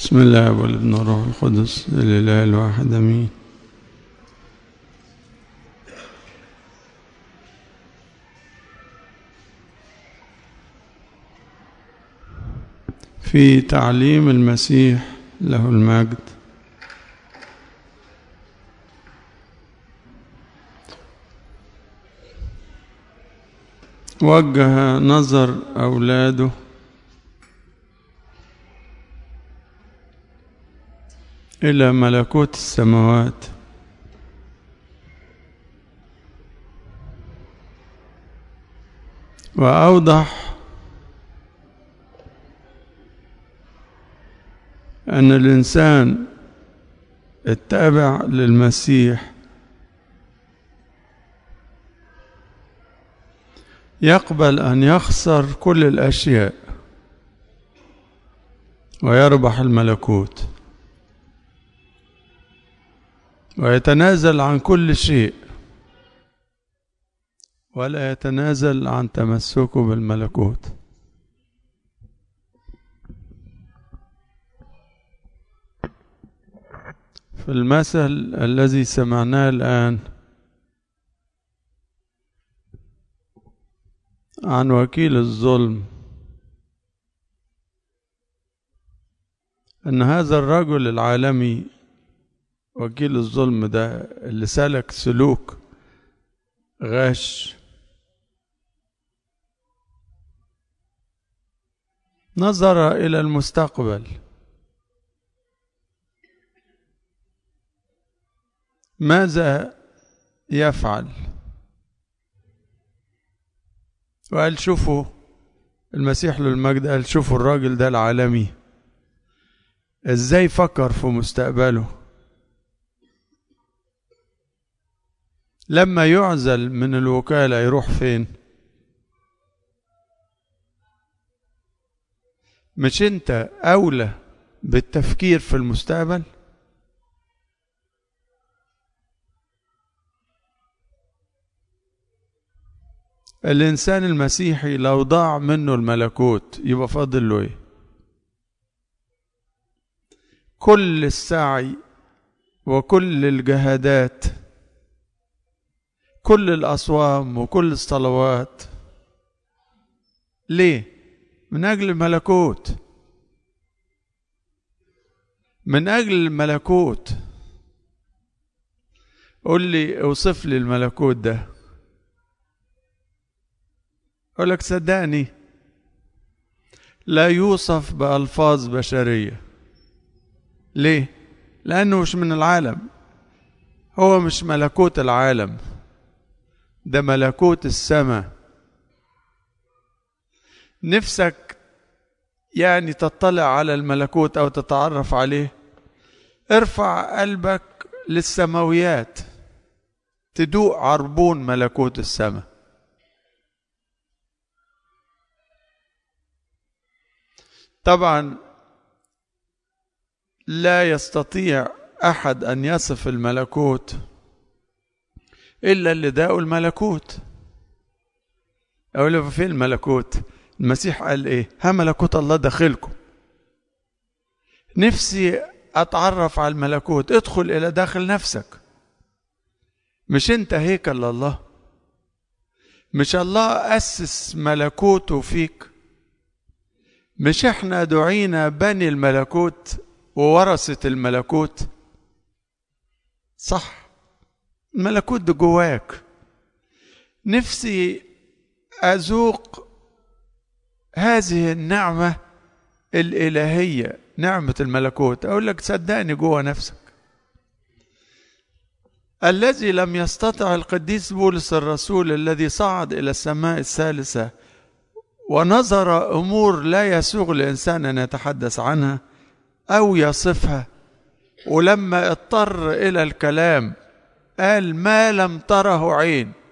بسم الله والابن والروح القدس الإله الواحد أمين في تعليم المسيح له المجد وجه نظر أولاده إلى ملكوت السماوات وأوضح أن الإنسان التابع للمسيح يقبل أن يخسر كل الأشياء ويربح الملكوت ويتنازل عن كل شيء ولا يتنازل عن تمسكه بالملكوت في المثل الذي سمعناه الآن عن وكيل الظلم أن هذا الرجل العالمي وكيل الظلم ده اللي سلك سلوك غش نظر إلى المستقبل ماذا يفعل وقال شوفوا المسيح له المجد قال شوفوا الراجل ده العالمي ازاي فكر في مستقبله لما يعزل من الوكالة يروح فين مش انت اولى بالتفكير في المستقبل الانسان المسيحي لو ضاع منه الملكوت يبقى فاضل له ايه كل السعي وكل الجهادات كل الأصوام وكل الصلوات ليه؟ من أجل الملكوت من أجل الملكوت قل لي اوصف لي الملكوت ده أقول لك صدقني لا يوصف بألفاظ بشرية ليه؟ لأنه مش من العالم هو مش ملكوت العالم ده ملكوت السماء نفسك يعني تطلع على الملكوت او تتعرف عليه ارفع قلبك للسماويات تدوق عربون ملكوت السماء طبعا لا يستطيع احد ان يصف الملكوت إلا اللي داقوا الملكوت أقول له فين الملكوت المسيح قال إيه ها ملكوت الله داخلكم نفسي أتعرف على الملكوت ادخل إلى داخل نفسك مش أنت هيكل الله مش الله أسس ملكوته فيك مش احنا دعينا بني الملكوت وورثة الملكوت صح الملكوت ده جواك نفسي أذوق هذه النعمة الإلهية نعمة الملكوت أقول لك صدقني جوا نفسك الذي لم يستطع القديس بولس الرسول الذي صعد إلى السماء الثالثة ونظر أمور لا يسوغ الإنسان أن يتحدث عنها أو يصفها ولما اضطر إلى الكلام قال ما لم تره عين